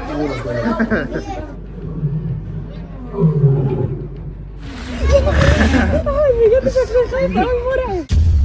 بجد شكله خايف قوي مرعب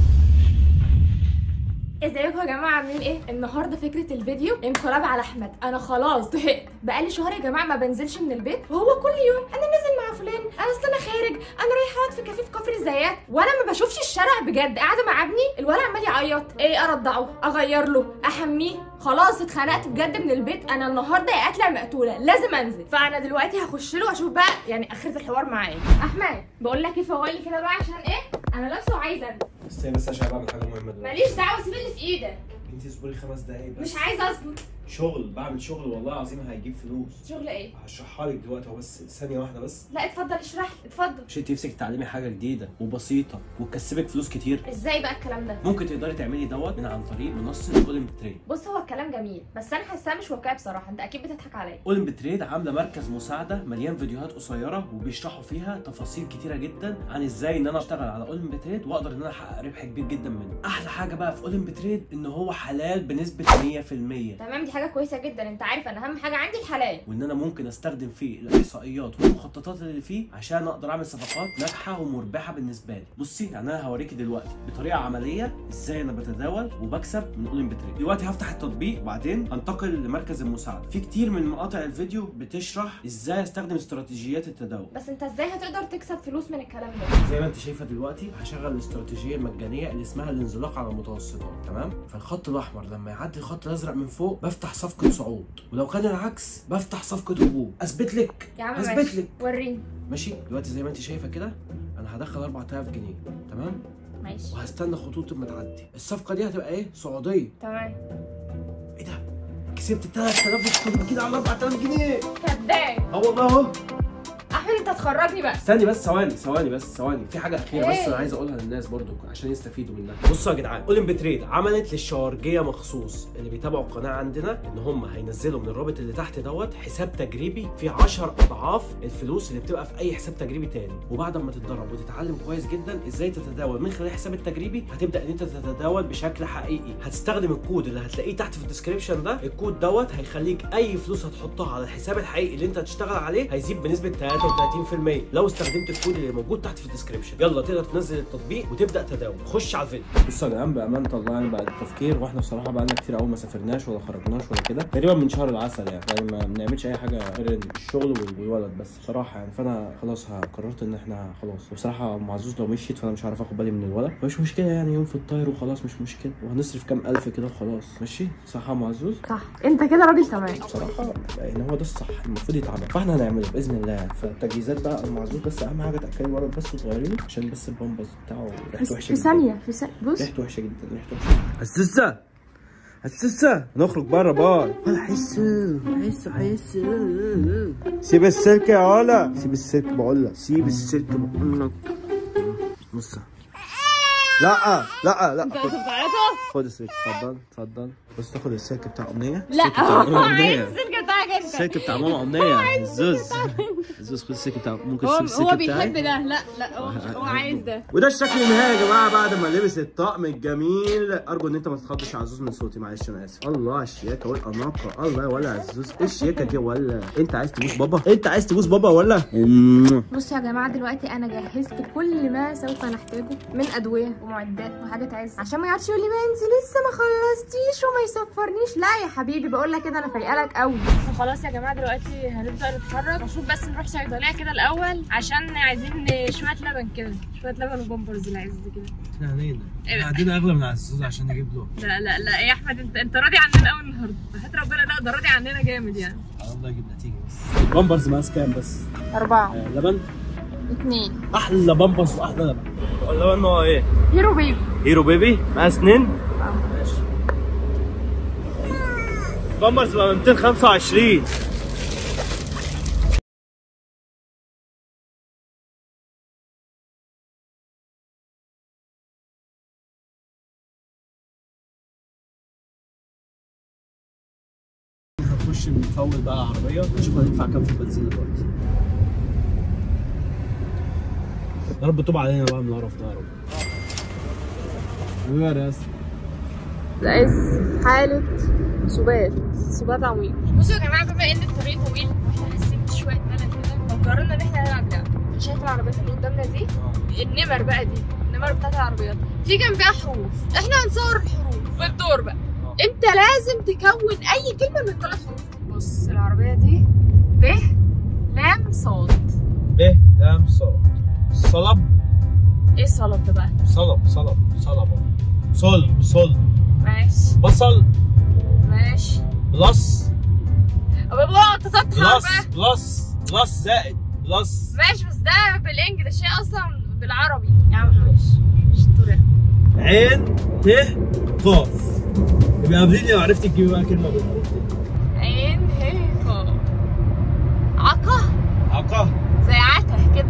ازيكم يا جماعه عاملين ايه النهارده فكره الفيديو انقلاب على احمد انا خلاص زهقت بقالي شهر يا جماعه ما بنزلش من البيت وهو كل يوم انا نازل مع فلان انا اصل انا خارج انا رايحه اقعد في كافيه في كفر الزيات وانا ما بشوفش الشارع بجد قاعده مع ابني الولد عمال يعيط ايه ارضعه اغير له احميه خلاص اتخنقت بجد من البيت انا النهارده يا قاتله يا مقتوله لازم انزل فانا دلوقتي هخش له واشوف بقى يعني اخره الحوار معاه إيه. احمد بقول لك ايه فوالي كده بقى عشان ايه انا لابسه وعايزه انزل استني بس عشان بعمل حاجه مهمه دلوقتي ماليش دعوه سيب اللي في ايدك انت اصبري خمس دقايق بس مش عايزه اصبر شغل بعمل شغل والله العظيم هيجيب فلوس شغل ايه هشرحها لك دلوقتي هو بس ثانيه واحده بس لا اتفضل اشرح لي اتفضل مش انت نفسك تتعلمي حاجه جديده وبسيطه وتكسبك فلوس كتير ازاي بقى الكلام ده ممكن تقدري تعملي دوت من عن طريق منصه اولمب تريد بص هو الكلام جميل بس انا حاساه مش واقعي بصراحه انت اكيد بتضحك عليا اولمب تريد عامله مركز مساعده مليان فيديوهات قصيره وبيشرحوا فيها تفاصيل كتيره جدا عن ازاي ان انا اشتغل على اولمب تريد واقدر ان انا احقق ربح كبير جدا منه احلى حاجه بقى في اولمب تريد ان هو حلال بنسبه 100% تمام دي حاجه كويسه جدا انت عارف انا اهم حاجه عندي الحلال وان انا ممكن استخدم فيه الاحصائيات والمخططات اللي فيه عشان اقدر اعمل صفقات ناجحه ومربحه بالنسبه لي بصي يعني انا هوريكي دلوقتي بطريقه عمليه ازاي انا بتداول وبكسب من اولين بتريد دلوقتي هفتح التطبيق وبعدين انتقل لمركز المساعده في كتير من مقاطع الفيديو بتشرح ازاي استخدم استراتيجيات التداول بس انت ازاي هتقدر تكسب فلوس من الكلام ده زي ما انت شايفه دلوقتي هشغل الاستراتيجيه المجانيه اللي اسمها الانزلاق على المتوسطات تمام فالخط الاحمر لما يعدي الخط الازرق من فوق بفتح صفقه صعود ولو كان العكس بفتح صفقه هبوط اثبت لك يا عم اثبت ماشي لك وريني ماشي دلوقتي زي ما انت شايفه كده انا هدخل 4000 جنيه تمام ماشي وهستنى خطوط ما تعدي الصفقه دي هتبقى ايه صعوديه تمام ايه ده كسبت 3000 كده على 4000 جنيه كداب اه والله اهو احمد انت هتخرجني بقى استني بس ثواني ثواني بس ثواني في حاجه اخيره بس ايه؟ انا عايز اقولها للناس برضو عشان يستفيدوا منها بصوا يا جدعان اولمبي تريد عملت للشوارجيه مخصوص اللي بيتابعوا القناه عندنا ان هم هينزلوا من الرابط اللي تحت دوت حساب تجريبي فيه 10 اضعاف الفلوس اللي بتبقى في اي حساب تجريبي تاني وبعد ما تتدرب وتتعلم كويس جدا ازاي تتداول من خلال الحساب التجريبي هتبدا ان انت تتداول بشكل حقيقي هتستخدم الكود اللي هتلاقيه تحت في الديسكربشن ده الكود دوت هيخليك اي فلوس هتحطها على الحساب الحقيقي اللي انت هتشتغل عليه هيزيد بنسبه 33% لو استخدمت الكود اللي موجود تحت في الديسكربشن يلا تقدر تنزل التطبيق وتبدا تداول خش على الفيديو بصوا يا جدعان بامانه الله يعني بعد التفكير واحنا بصراحه بقى لنا كتير قوي ما سافرناش ولا خرجناش ولا كده تقريبا من شهر العسل يعني يعني ما بنعملش اي حاجه غير الشغل والولد بس بصراحه يعني فانا خلاص ها- قررت ان احنا خلاص وبصراحه ام عزوز لو مشيت فانا مش عارف اخد بالي من الولد مش مشكله يعني يوم في الطاير وخلاص مش مشكله وهنصرف كام الف كده وخلاص ماشي صح يا ام عزوز صح انت كده راجل تمام بصراحه يعني هو ده الصح المفروض يتعمل فاحنا هنعمله باذن الله فالتجهيزات بقى المعزوز بس اهم حاجه تاكلي الولد بس وتغيري له عشان بس البامبرز بتاعه ريحته وحشه في جدا ثانيه في ثانيه بص ريحته وحشه جدا ريحته وحشه حسسه حسسه نخرج بره بقى حسه حسه حسه سيب السلك يا علا سيب السلك بقول لك سيب السلك بقول لك بص لا لا لا خد, خد السلك اتفضل اتفضل بص تاخد السلك بتاع امنيه لا السلك بتاع أمنية. عايز السلك بتاعك انت السلك بتاع ماما امنيه زوز زوز خد السلك بتاع ممكن هو تسيب السلك هو بتاعي بيحب ده لا لا هو هو عايز ده وده الشكل النهائي يا جماعه بعد ما لبس الطقم الجميل ارجو ان انت ما تتخضش يا عزوز من صوتي معلش انا اسف الله على الشياكه والاناقه الله ولا عزوز ايه الشياكه دي ولا انت عايز تبوس بابا انت عايز تبوس بابا ولا بصوا يا جماعه دلوقتي انا جهزت كل ما سوف نحتاجه من ادويه ومعدات وحاجات عز عشان ما يقعدش يقول لي ما انت لسه ما خلصتيش وما يصفرنيش لا يا حبيبي بقول لك كده انا فايقه لك قوي خلاص يا جماعه دلوقتي هنبدا نتحرك المفروض بس نروح صيدليه كده الاول عشان عايزين شويه لبن كده شويه لبن وبامبرز العز كده احنا هنينا إيه؟ قاعدين اغلى من عزوز عشان نجيب له لا لا لا يا احمد انت انت راضي عننا قوي النهارده وحياه ربنا لا ده راضي عننا جامد يعني على الله يجيب نتيجه بس البامبرز مقاس كام بس اربعه آه، لبن اتنين احلى بامبرز واحلى لبن اللبن هو ايه هيرو بيبي هيرو بيبي مقاس اتنين ماشي بامبرز بقى 225 هنخش نفول بقى العربية نشوف هندفع كام في البنزين دلوقتي يا رب تطوب علينا بقى من القرف ده يا رب ايوه يا ياسر العز في حالة سبات سبات عميق بصوا يا جماعة بما ان شايف العربيات اللي قدامنا دي النمر بقى دي النمر بتاعت العربيات في جنبها حروف احنا هنصور الحروف بالدور بقى انت لازم تكون اي كلمه من ثلاث حروف بص العربيه دي ب لام صاد ب لام صاد صلب ايه الصلب ده بقى صلب صلب صلب صلب صلب ماشي بصل ماشي بلس أبو بابا انت تطلع بلس بقى بلس بلس زائد بلس ماشي بس ده بالانجلش هي اصلا بالعربي يا عم ماشي مش الطريقه عين ت قاف يبقى قابليني لو عرفت تجيبي بقى كلمه بالحروف دي عين هي قاف عقه عقا زي عته كده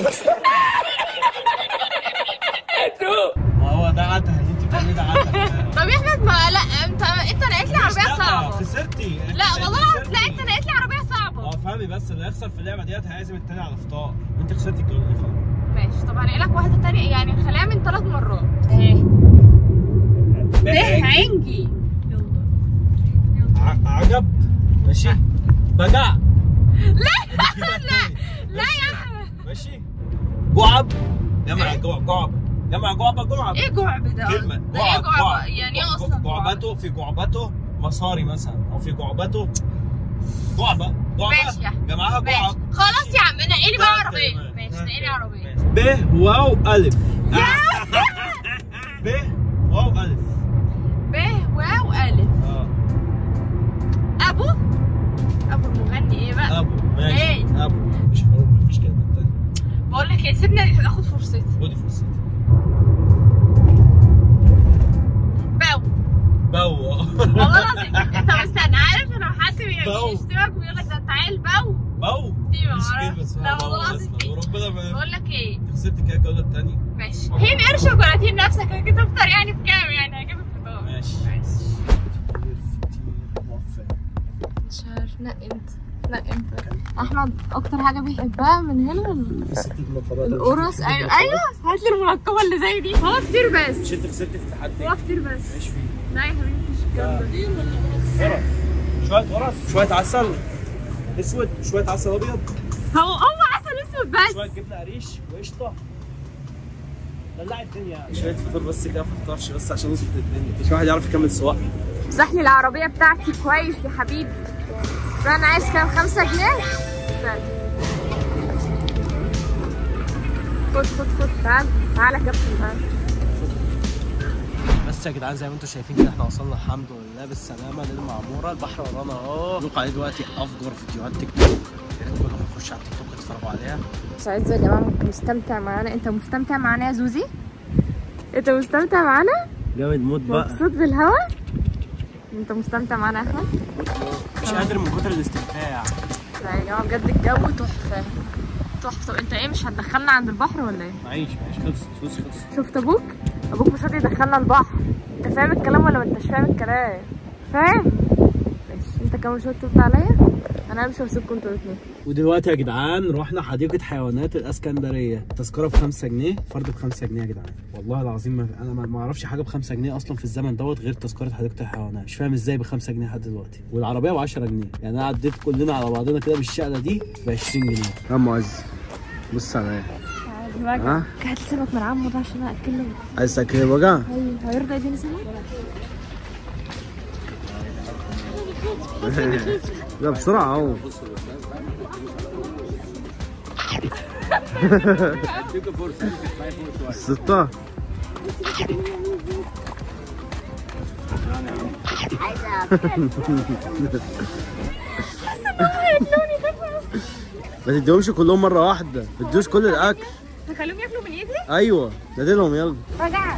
ما هو ده عته اللي انت بتعمليه ده عته طب يا احمد ما لا انت انت لقيت لي عربيه صعبه خسرتي لا والله العظيم لا انت لقيت لي عربيه صعبه اه فهمي بس اللي هيخسر في اللعبه ديت هيعزم التاني على فطار وانت خسرتي الجوله دي خلاص ماشي طب هنقول لك واحده تانية يعني خليها من ثلاث مرات اهي ب عنجي يلا ع- عجب ماشي بجع لا لا لا يا احمد ماشي جعب جمع جوع جعب جمع جعبه جعب ايه جعب ده كلمة ده ايه جعب يعني ايه اصلا جعب؟ جعبته في جعبته مصاري مثلا او في جعبته جعبة جعبة ماشي يا أحمد. جمعها ماشي جعب خلاص يا عم نقلي بقى ثلاث عربيه كلمات. ماشي ثلاث نقلي عربيه ب واو الف ب واو الف ب واو الف اه ابو ابو المغني ايه بقى ابو ماشي إيه؟ ابو مفيش حروف مفيش كلمات تانية بقول لك ايه سيبني اخد فرصتي خدي فرصتي باو بو والله العظيم انت استنى عارف انا حد باو. بيشتمك ويقول لك ده انت عيل باو بو دي ما مفيش أعرف. كلمة اسمها لا بو والله العظيم أصلاً. في. وربنا ما بقول لك ايه خسرت كده الجولة التانية ماشي هين قرش وجراتين نفسك هتيجي تفطر يعني بكام يعني هجيبك فطار ماشي. ماشي كتير كتير موفق مش عارف نقي انت نقي انت احمد اكتر حاجه بيحبها من هنا ال- القرص ايوه ايوه هات لي المنقبه اللي زي دي هو كتير بس مش انت خسرت في التحدي هو كتير بس ايش فيه لا يا حبيبي مش الكلام ده قرص شوية قرص شوية عسل اسود شوية عسل ابيض هو هو عسل اسود بس شوية جبنة قريش وقشطة دلع الدنيا شوية فطور بس كده ما فطرش بس عشان نظبط الدنيا مش واحد يعرف يكمل سواقة امسح لي العربية بتاعتي كويس يا حبيبي فأنا عايز كام خمسة جنيه استنى خد خد خد تعال تعال يا كابتن تعال بس يا جدعان زي ما انتم شايفين كده احنا وصلنا الحمد لله بالسلامة للمعمورة البحر ورانا اهو نلقى عليه دلوقتي افجر فيديوهات تيك توك يا ريت كلكم تخشوا على التيك توك تتفرجوا عليها سعيد يا جماعة مستمتع معانا انت مستمتع معانا يا زوزي انت مستمتع معانا جامد موت بقى مبسوط بالهوا انت مستمتع معانا يا احمد مش قادر من كتر الاستمتاع لا يا جماعة بجد الجو تحفة تحفة طب انت ايه مش هتدخلنا عند البحر ولا ايه معيش معيش خلصت فلوس خلصت شفت ابوك ابوك مش راضي يدخلنا البحر انت فاهم الكلام ولا ما انتش فاهم الكلام فاهم ماشي انت كمان شويه ترد عليا انا همشي واسيبكم انتوا الاثنين ودلوقتي يا جدعان رحنا حديقة حيوانات الاسكندرية تذكرة ب 5 جنيه فرد ب 5 جنيه يا جدعان والله العظيم ما انا ما ما اعرفش حاجة ب 5 جنيه اصلا في الزمن دوت غير تذكرة حديقة الحيوانات مش فاهم ازاي ب 5 جنيه لحد دلوقتي والعربية ب 10 جنيه يعني انا عديت كلنا على بعضنا كده بالشقلة دي ب 20 جنيه يا معز بص عليا ها هات سمك من عمو ده عشان اكله عايز تاكل بقى ايوه هيرضى يديني سمك لا بسرعة اهو ستة ما تديهمش كلهم مرة واحدة بتدوس كل الأكل نخليهم ياكلوا من ايدي أيوه نادلهم يلا رجع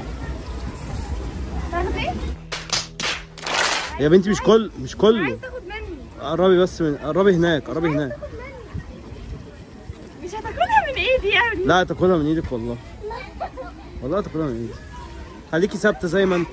تاخدي يا بنتي مش كل مش كله عايز تاخد مني قربي بس من قربي هناك قربي هناك مش هتاخدها من ايدي يعني لا تاكلها من ايدك والله والله تاكلها من ايدك خليكي ثابته زي ما انت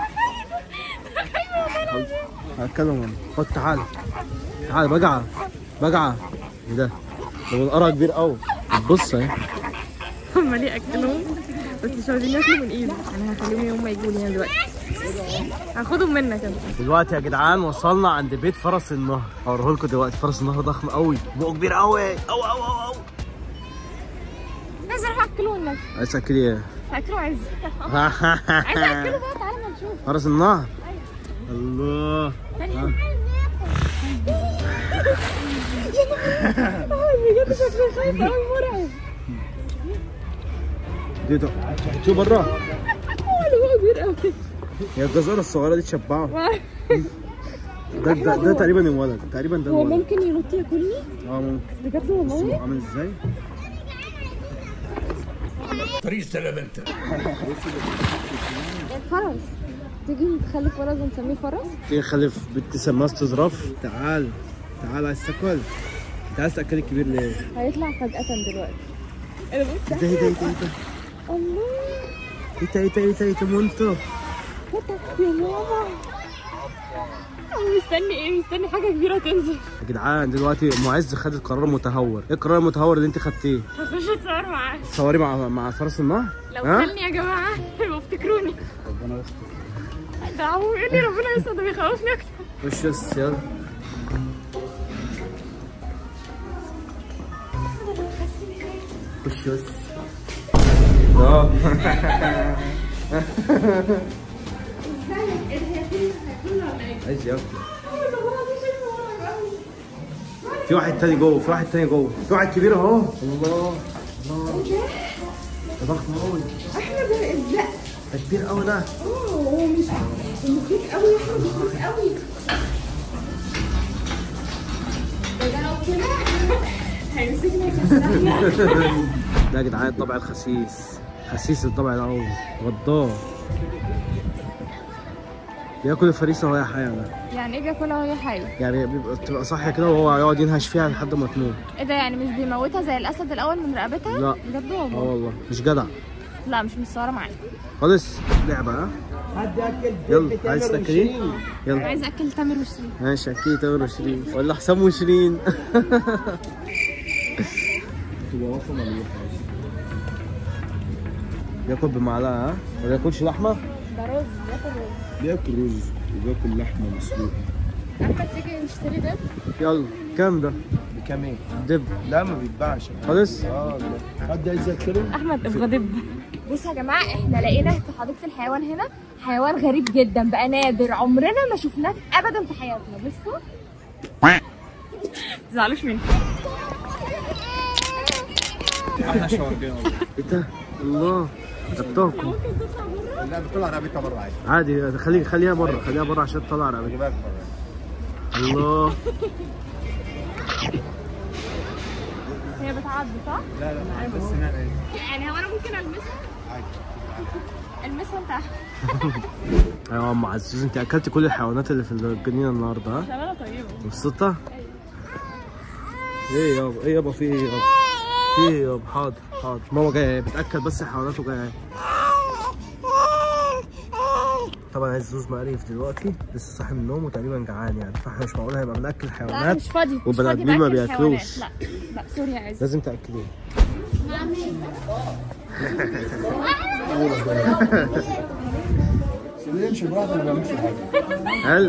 هتكلم انا خد تعالى تعالى بجعه بجعه ايه ده ده منقرها كبير قوي بص اهي هم ليه اكلهم بس مش عايزين ياكلوا من ايدي انا هخليهم هم يجوا لي هنا دلوقتي هاخدهم منك انت دلوقتي يا جدعان وصلنا عند بيت فرس النهر هوريه لكم دلوقتي فرس النهر ضخم قوي بقه كبير قوي قوي قوي قوي عايزه اروح اكله النبي عايز تاكلي ايه؟ هاكله عايز عايزه اكله بقى تعالى ما نشوف فرس النهر الله تاني بجد شكله خايف قوي مرعب دي ده شو برا هو كبير قوي هي الجزارة الصغيرة دي تشبعه ده ده, ده تقريبا الولد تقريبا ده هو الولد ممكن ينط ياكلني اه ممكن بجد بص هو والله عامل ازاي فرس تيجي نخلي فرس ونسميه فرس تيجي خلف بنت سماها استظراف تعال تعال عايز تاكل انت عايز تاكل الكبير ليه؟ هيطلع فجأة دلوقتي انا بص ايه ده ايه ده ايه ده ايه ده الله ايه ده ايه ده ايه ده ايه ده مونتو فتح يا ماما أنا مستني ايه مستني حاجة كبيرة تنزل يا جدعان دلوقتي ام عز خدت قرار متهور ايه القرار المتهور اللي انت خدتيه؟ هخش اتصور معاه تصوري مع مع فرس النهر؟ لو كلني يا جماعة يبقوا افتكروني ربنا يستر ده عمو يقول لي ربنا يستر ده بيخوفني اكتر خش بس يلا خش بس اه عايز ياكل في واحد تاني جوه في واحد تاني جوه في واحد كبير اهو الله الله ده ضخم قوي احمد ازاي ده كبير قوي ده هو مش مخيف قوي يا احمد مخيف قوي ده ده لو كده هيمسكنا يكسرنا ده يا جدعان الطبع الخسيس خسيس الطبع ده قوي غدار بياكل الفريسه وهي حيه ده يعني ايه بياكلها وهي حية؟ يعني بيبقى تبقى صاحيه كده وهو يقعد ينهش فيها لحد ما تموت ايه ده يعني مش بيموتها زي الاسد الاول من رقبتها؟ لا. بجد اه والله والله مش جدع لا مش متصورة معايا خالص لعبه ها يلا عايز تاكلين يلا عايز اكل تامر وشريف ماشي اكيد تامر وشيرين ولا حسام وشيرين تبقى واقفه مليحه بياكل بمعلقه ها ما بياكلش لحمه ده رز بياكل رز بياكل رز وبياكل لحمه مسلوقه احمد تيجي نشتري ده يلا كام ده بكام ايه؟ دب لا ما بيتباعش خالص اه لا. حد عايز ياكله؟ احمد ابغى بصوا يا جماعه احنا لقينا في حديقه الحيوان هنا حيوان غريب جدا بقى نادر عمرنا ما شفناه ابدا في حياتنا بصوا تزعلوش مني احلى شاورما ايه ده الله ده بتاكل لا بتطلع رقبتها بره عادي عادي خلي خليها بره خليها بره عشان تطلع رقبتك بجيبها بره الله هي بتعدي صح؟ لا لا بس انا ايه؟ يعني هو انا ممكن المسها؟ عادي المسها انت ايوه يا ام عزوز انت اكلتي كل الحيوانات اللي في الجنينه النهارده ها شغاله طيبه مبسوطه ايه يابا ايه يابا في ايه يابا في ايه يابا حاضر حاضر ماما جايه بتاكل بس الحيوانات وجايه طبعا عزوز مقريف دلوقتي لسه صاحي من النوم وتقريبا جعان يعني فاحنا مش معقول هيبقى بناكل لا حيوانات مش فاضي مش والبني فاضي آدمين ما بأكل بياكلوش. حيوانات. لا لا سوري يا عز لازم تاكليه سيبني يمشي براحته ما بيعملش حاجه حلو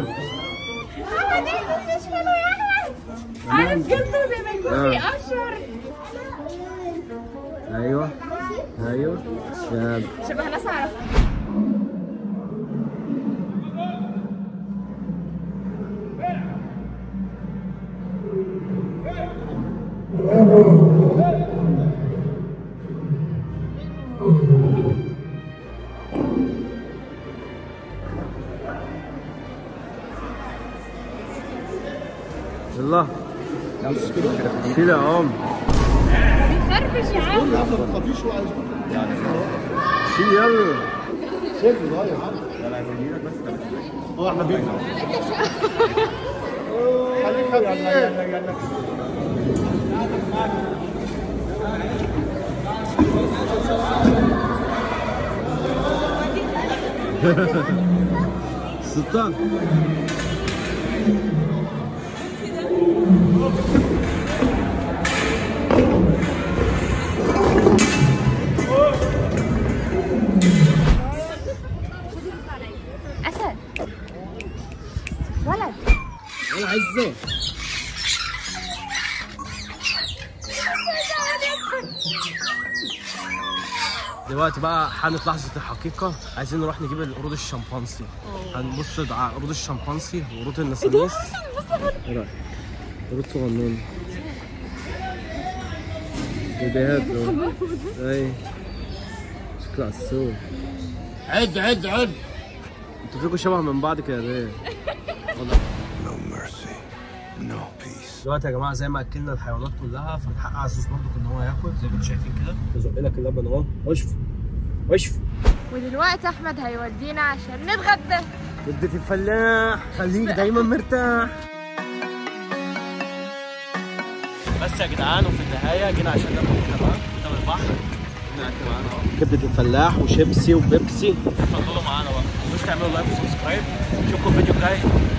عارف جلده زي ما يكون آه. بيقشر ايوه ايوه يلا شبه ناس اعرفها يلا لا مش كده كده شيل يا عم بيخربش يا عم لا ما تخافيش هو عايز يعني شيل يلا شكله ضايع لا لا يجيلك بس هو احنا بينا خليك خليك يلا يلا يلا سلطان اسد ولد يلا عزه دلوقتي بقى حانت لحظه الحقيقه عايزين نروح نجيب القرود الشمبانسي هنبص على قرود الشمبانسي وقرود النسانيس ايه رايك قرود صغنون بيبيهات دول اي شكلها عسول عد عد عد انتوا فيكم شبه من بعض كده ليه؟ No mercy, no peace. دلوقتي يا جماعه زي ما اكلنا الحيوانات كلها فمن حق عزوز برضو ان هو ياكل زي ما انتم شايفين كده بزق لك اللبن اهو وشف وشف ودلوقتي احمد هيودينا عشان نتغدى ودة الفلاح خليك دايما مرتاح بس يا جدعان وفي النهايه جينا عشان ناكل هنا بقى قدام البحر هنا اكل معانا اهو كبده الفلاح وشيبسي وبيبسي اتفضلوا معانا بقى مش تعملوا لايك وسبسكرايب نشوفكم الفيديو الجاي